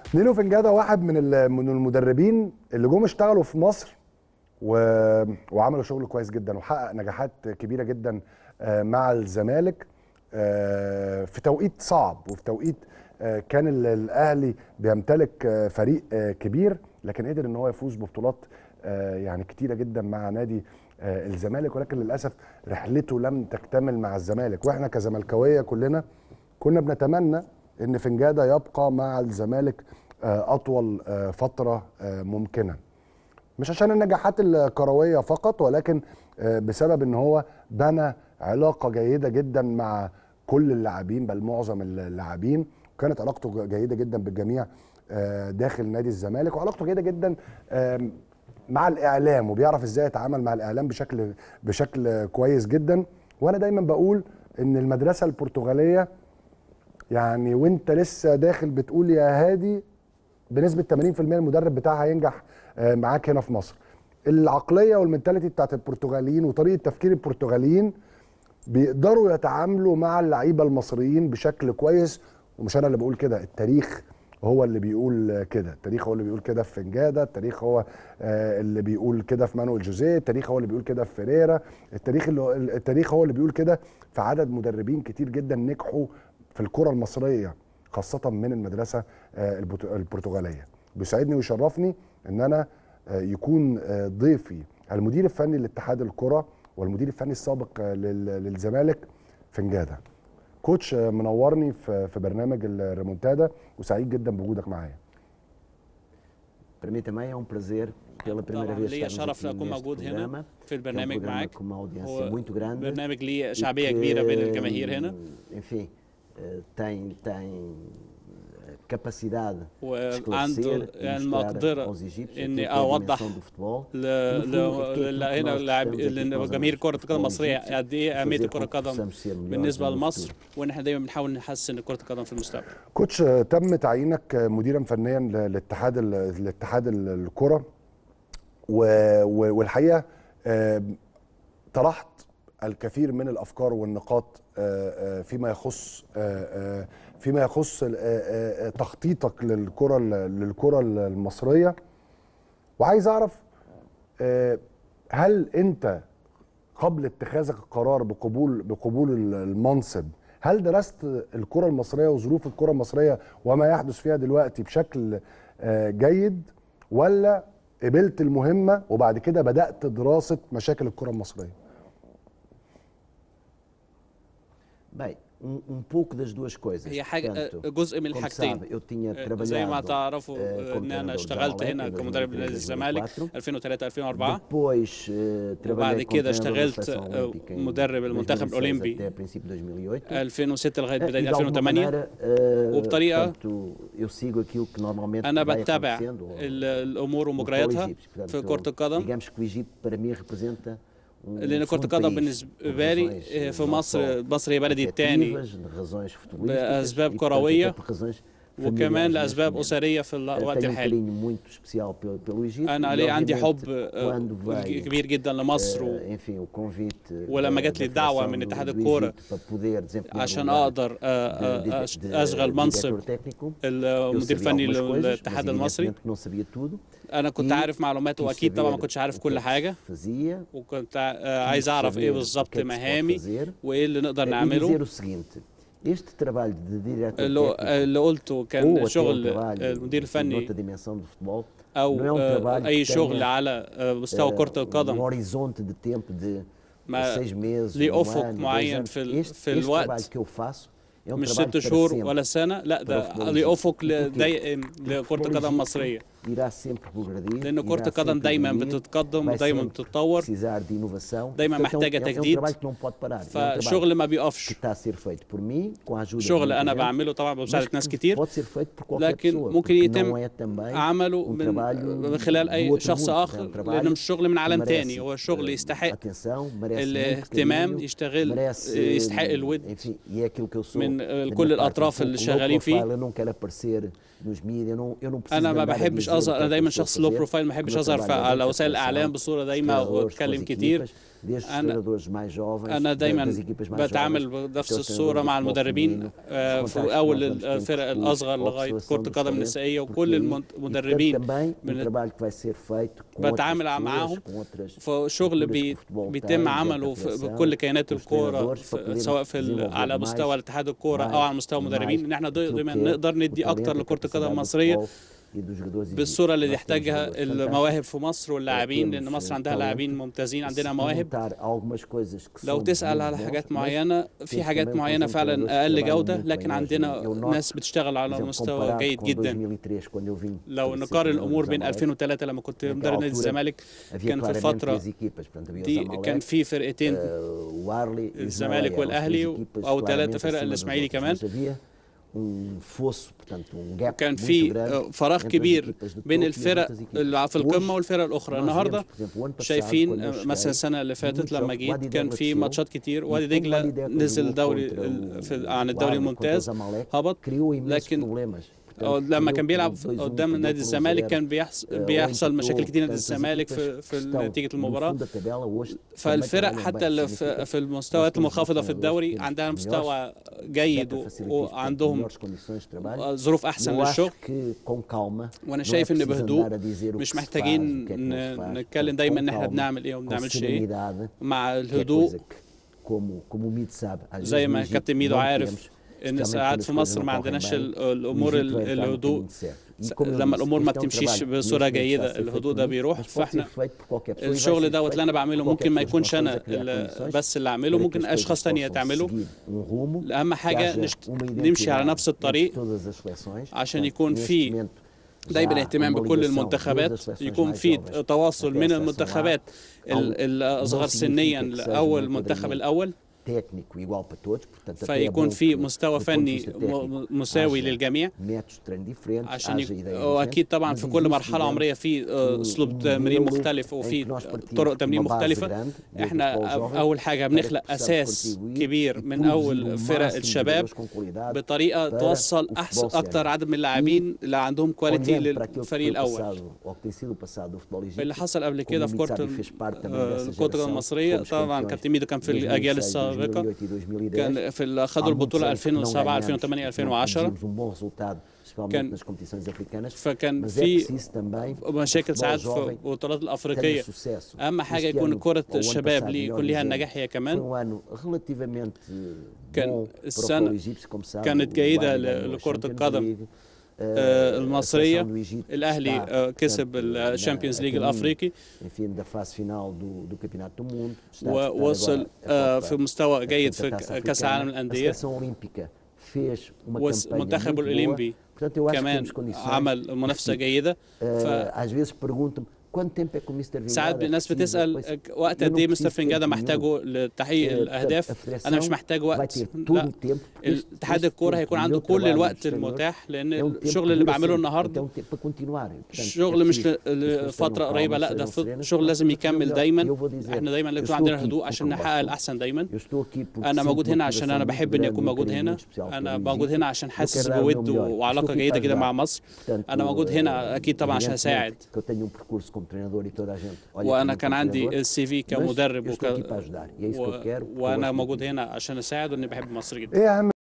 نيلو فنجاده واحد من ال- من المدربين اللي جم اشتغلوا في مصر و... وعملوا شغل كويس جدا وحقق نجاحات كبيره جدا آه، مع الزمالك آه، في توقيت صعب وفي توقيت آه، كان ال- الاهلي بيمتلك آه، فريق آه، كبير لكن قدر ان هو يفوز ببطولات آه، يعني كتيره جدا مع نادي آه، الزمالك ولكن للاسف رحلته لم تكتمل مع الزمالك واحنا كزملكاويه كلنا كنا بنتمنى ان فنجاده يبقى مع الزمالك آه، اطول آه، فتره آه، ممكنه مش عشان النجاحات الكرويه فقط ولكن آه، بسبب ان هو بنى علاقه جيده جدا مع كل اللاعبين بل معظم اللاعبين وكانت علاقته جيده جدا بالجميع آه، داخل نادي الزمالك وعلاقته جيده جدا آم، مع الاعلام وبيعرف ازاي يتعامل مع الاعلام بشكل بشكل كويس جدا وانا دايما بقول ان المدرسه البرتغاليه يعني وانت لسه داخل بتقول يا هادي بنسبه 80% المدرب بتاعها هينجح آه، معاك هنا في مصر العقليه والمنتاليتي بتاعت البرتغاليين وطريقه تفكير البرتغاليين بيقدروا يتعاملوا مع اللعيبه المصريين بشكل كويس ومش انا اللي بقول كده التاريخ هو اللي بيقول كده التاريخ هو اللي بيقول كده في فنجاده التاريخ هو آه، اللي بيقول كده في مانويل جوزيه التاريخ هو اللي بيقول كده في فيريرا التاريخ اللي التاريخ هو اللي بيقول كده في عدد مدربين كتير جدا نجحوا في الكره المصريه خاصه من المدرسه آه، البرت- البرتغاليه بيسعدني ويشرفني ان انا آه، يكون آه، ضيفي المدير الفني لاتحاد الكره والمدير الفني السابق آه، لل- للزمالك فنجاده كوتش آه، منورني في في برنامج الريمونتادا وسعيد جدا بوجودك معايا Para mim também é um prazer pela primeira طبعا vez ليا estarmos شرف aqui اكون neste موجود هنا programa. في que é um البرنامج programa معاك com uma audiência هو muito grande. برنامج ليه e شعبيه que, كبيره بين الجماهير هنا Enfim, eh, tem, tem eh, capacidade de وعنده esclarecer e mostrar المقدره aos egípcios اني aquilo que é a اوضح dimensão do futebol. ل... No fundo, ل... é aquilo ل... que هنا nós اللاعب- estamos aqui, nós لجماهير amamos كره o القدم futebol المصريه egípcio, قد ايه fazer اهميه com كره que القدم possamos ser melhores بالنسبه no لمصر futuro. وان احنا دايما بنحاول نحسن كره القدم في المستقبل كوتش آه، تم تعيينك آه، مديرا فنيا ل- لاتحاد ال- لاتحاد ال- الكره و- و- والحقيقه آه، طرحت الكثير من الافكار والنقاط آه، آه، فيما يخص آه، آه، فيما يخص ال- آه، آه، تخطيطك للكره ال- للكره المصريه وعايز اعرف آه، هل انت قبل اتخاذك القرار بقبول بقبول ال- المنصب هل درست الكره المصريه وظروف الكره المصريه وما يحدث فيها دلوقتي بشكل آه، جيد ولا قبلت المهمه وبعد كده بدات دراسه مشاكل الكره المصريه Bem, um, um pouco das duas coisas. هي حاجه Portanto, جزء من como الحاجتين sabe, eu tinha آه، زي ما trabalhado تعرفوا eh, آه، como ان انا treinador do اشتغلت Zamalek هنا em كمدرب 2003, نادي الزمالك 2004. 2003 2004 Depois eh, وبعد trabalhei como كده treinador da اشتغلت seleção آه، olímpica em مدرب المنتخب 2006 الاولمبي até princípio de 2008. 2006 لغايه Eh, e بدايه de alguma 2008 maneira, eh, وبطريقة portanto, eu sigo aquilo que normalmente انا vai بتابع acontecendo ao- ال- الامور no futebol ومجرياتها egípcio. في Portanto, كره القدم digamos que o Egito para mim representa um لان كره segundo القدم país, بالنسبه por لي razões, آه، eh, في não مصر só مصر هي بلدي الثاني afetivas, de razões futebolísticas, بأسباب e, portanto, كروية até por razões وكمان familiares neste لاسباب momento. اسريه في الوقت tenho um الحالي carinho muito especial pelo, pelo Egito. انا e, ليه عندي obviamente, حب آه، quando veio, كبير جدا لمصر و- eh, enfim, o convite ولما da- جات لي da الدعوة Federação من do- اتحاد do الكورة Egito para poder desempenhar o عشان lugar اقدر de- آه، de- آه، de- أش- de اشغل diretor منصب técnico. Eu المدير sabia الفني algumas coisas, للاتحاد mas المصري evidentemente não sabia tudo. انا كنت E عارف معلومات quis واكيد طبعا ما saber كنتش عارف o que كل é que حاجه se fazia, وكنت آه، quis عايز اعرف ايه saber o بالظبط que é que se pode مهامي fazer. وايه اللي نقدر e dizer نعمله o seguinte, este trabalho de diretor اللي técnico اللي قلته ou كان até um شغل trabalho المدير enfim, الفني noutra dimensão do futebol, او não é um آه، trabalho اي que شغل tenha, على آه، مستوى كره eh, um القدم horizonte de tempo de ما seis meses, ليه um افق ano, dois معين anos. في ال- este, في este الوقت trabalho que eu faço é um مش trabalho ست para شهور sempre. ولا سنه لا ده الفوتبول ليه الإيجيبي. افق Porquê? دايم لكره الفوتبول القدم الإيجيبي المصريه irá sempre progredir, لان irá كره القدم sempre دايما evoluir, بتتقدم vai ودايما sempre بتتطور precisar de inovação. دايما Portanto, é um- محتاجة é um- É um تجديد. trabalho que não pode parar. É um trabalho فالشغل ما que بيقفش está a ser feito por mim, com a ajuda de شغل muita انا gente, بعمله طبعا mas بمساعده ناس que كتير pode ser feito por qualquer لكن pessoa, ممكن porque يتم não é também عمله um من trabalho من خلال do اي outro شخص mundo, اخر é um trabalho لانه مش شغل من عالم que تاني merece, هو شغل eh, يستحق atenção, merece muito الاهتمام carinho, يشتغل merece, يستحق الود enfim, e é aquilo que eu sou من da كل minha parte, الأطراف um pouco اللي low شغالين فيه. profile, eu não quero aparecer nos mídias, eu não, eu não preciso انا ما de andar a بحبش dizer اظهر انا دايما شخص لو بروفايل ما no بحبش اظهر في- trabalho على dentro da وسائل seleção, الاعلام بصوره دايمه treinadores com as واتكلم كتير equipas, desde os أنا- treinadores mais jovens, انا das دايما equipas mais بتعامل jovens, بنفس até os الصوره treinadores مع de futebol المدربين feminino, آه، os في contactos que اول nós temos temos الفرق com الاصغر a لغايه observação كره dos القدم talentos, النسائيه porque وكل aí- المدربين e também um من- trabalho que vai ser feito com بتعامل outras معاهم pessoas, com outras فشغل culturas بي que o futebol tem, بيتم dentro عمله da في federação, بكل كيانات os الكوره treinadores, في- para poderem سواء في ال- desenvolver على mais- مستوى اتحاد الكوره او mais- على مستوى mais المدربين ان احنا aquilo دايما que é نقدر o ندي talento, اكتر a لكره capacidade القدم do المصريه futebol e dos jogadores بالصوره اللي egípcios. Nós temos يحتاجها jogadores المواهب في مصر واللاعبين لان temos مصر عندها لاعبين talento. ممتازين Se عندنا مواهب perguntar algumas coisas que لو são تسأل muito على bons, حاجات mas معينة في temos حاجات também, por معينة exemplo, jogadores فعلا que أقل trabalham جودة muito لكن bem. عندنا Eu noto, ناس بتشتغل على por exemplo, مستوى comparado جيد com جدا 2003, quando eu vim لو para ser نقارن treinador الأمور do بين Zamalek, 2003 لما كنت naquela مدرب نادي altura الزمالك havia كان في claramente فترة três equipas. Portanto, havia o دي Zamalek, كان في فرقتين eh, o Arli e o الزمالك Ismael, eram as والأهلي três equipas أو claramente ثلاثة فرق acima dos الإسماعيلي outros. كمان Mas havia um fosso, portanto, um gap كان muito في grande آه، فراغ entre as كبير equipas do بين topo e as الفرق outras equipas. اللي في Hoje, القمة والفرق الأخرى nós النهاردة vemos, por exemplo, o ano passado, شايفين quando eu آه، cheguei, مثلا السنة اللي فاتت muitos لما jogos, جيت Wadi كان Degla في desceu, ماتشات كتير وادي e quando دجلة Wadi Degla نزل jogou دوري contra ال- o- في o عن الدوري Arli contra o الممتاز Zamalek, هبط criou imensos لكن problemas. Portanto, أو لما perdeu كان por بيلعب 2-1, قدام perdeu نادي por الزمالك 1-0. كان بيحصل آه، بيحصل وانتقلوا مشاكل كتير نادي tantas الزمالك equipas في في que estão نتيجة no المباراة fundo da tabela hoje também فالفرق trabalham حتى bem. اللي Significa في, في nós المستويات temos المنخفضة في treinadores الدوري que temos عندها melhores مستوى جيد better و- facilities, portanto, وعندهم melhores condições de trabalho. ظروف أحسن Eu acho للشغل que com calma, وانا não é شايف ان preciso بهدوء andar a dizer o que مش se faz, محتاجين o que é que não se ن- faz. نتكلم Portanto, دايما com ان احنا calma, بنعمل ايه وما com بنعملش ايه serenidade, مع que é الهدوء coisa que, como, como o Mito sabe, às زي vezes no ما Egito كابتن ميدو não عارف temos, ان especialmente ساعات quando في as coisas مصر não ما correm عندناش bem, ال- o الامور Egito ال- vai entrar no الهدوء caminho certo. E س- como eu لما disse, الامور ما este é um بتمشيش trabalho que بصوره neste momento está a جيده ser الهدوء feito ده por mim, بيروح mas pode ser فاحنا feito por qualquer pessoa e vai الشغل ser دوت feito اللي انا por بعمله qualquer ممكن ما pessoa. يكونش Nós estamos انا a criar ال- condições بس اللي اعمله para que ممكن as اشخاص coisas تانية possam تعمله seguir um rumo, اهم que حاجه haja نشت... uma نمشي على identidade نفس entre الطريق todas as seleções. عشان Portanto, يكون neste في momento دايما já اهتمام uma بكل ligação المنتخبات desde as seleções يكون mais في jovens تواصل até من a seleção المنتخبات A. ال- الاصغر Não سنيا significa que seja um لاول المنتخب enquadramento الاول técnico igual para todos, portanto, até é فيكون bom في que, مستوى do ponto de فني vista م- técnico, مساوي haja للجميع métodos de treino diferentes, عشان haja يك... ideias واكيد diferentes, طبعا mas في كل existe, مرحله digamos, عمريه في آه، اسلوب um تمرين modelo مختلف em وفي que nós partimos طرق de تمرين uma base مختلفه grande, do احنا futebol jovem, اول حاجه para بنخلق que possamos اساس contribuir كبير e من produzir اول o فرق máximo de الشباب jogadores com qualidade بطريقه para توصل o احسن futebol اكتر sénior. عدد من اللاعبين اللي عندهم كواليتي olhando para aquilo que للفريق foi الاول passado, ou que tem sido passado do futebol egípcio, اللي حصل قبل como كده o في Mito كرة sabe, الم- fez parte também آه، dessa الكرة geração, المصرية fomos طبعا campeões كابتن ميدو كان في 2006, الأجيال السابقة 2008 e 2010. كان في ال- خدوا Há muitos البطولة anos que não 2007 ganhamos, 2008 não 2010 produzimos um bom resultado, principalmente كان- nas competições africanas, فكان mas é في preciso também que o مشاكل futebol ساعات في jovem البطولات tenha الأفريقية sucesso. أهم حاجة Este يكون ano, كرة ou o ano الشباب passado, ليه melhor يكون ليها dizendo, النجاح هي Foi كمان um ano relativamente كان bom para o السنة futebol egípcio, como sabe, كانت o جيدة Bayern ل- ganhou a لكرة Champions القدم League, آه، a المصرية seleção do Egito الأهلي está, آه، كسب portanto, na- الشامبيونز ليج a caminho, الأفريقي enfim, da fase final do, do Campeonato do Mundo. Está a disputar ووصل agora a آه، Copa- في مستوى a جيد Taça في ك- كأس العالم Africana. A للأندية seleção olímpica fez uma وس- campanha المنتخب muito boa. الأولمبي Portanto, eu acho que كمان temos condições. عمل منافسة جيدة Eh, ف- às vezes perguntam-me quanto tempo é que o Mr. Vingada ساعات الناس precisa? بتسأل Pois, وقت eu قد não ايه مستر preciso فنجادة tempo nenhum. محتاجه لتحقيق Eh, portanto, الأهداف a أنا مش federação محتاج vai وقت ter todo لا o tempo. ال- Este- اتحاد este الكورة tempo هيكون do عنده meu كل trabalho الوقت nos exteriores المتاح لأن é um tempo الشغل que اللي dura بعمله sempre. النهاردة Então, tempo para continuar. Portanto, é الشغل مش preciso ل- que as pessoas لفترة tenham قريبة calma, لا ده sejam في serenas, شغل nós لازم temos que يكمل melhor. دايما Eu vou dizer, احنا دايما eu لازم estou عندنا aqui هدوء porque عشان eu نحقق gosto. الأحسن دايما Eu estou aqui porque انا sinto موجود uma هنا عشان admiração انا muito بحب اني grande اكون e um موجود carinho هنا muito especial انا pelo موجود Egito. هنا عشان Eu حاسس quero dar o meu بود melhor. وعلاقة Estou aqui جيدة para جدا ajudar. مع مصر Portanto, انا موجود هنا eh, اكيد طبعا عشان evidentemente اساعد que eu tenho um percurso como treinador e toda a gente olha para وانا mim كان como عندي treinador, السي في mas كمدرب eu وك... estou aqui para ajudar e é isso que eu و... quero porque eu وانا gosto muito موجود disso. هنا عشان اساعد واني بحب مصر جدا ايه اهم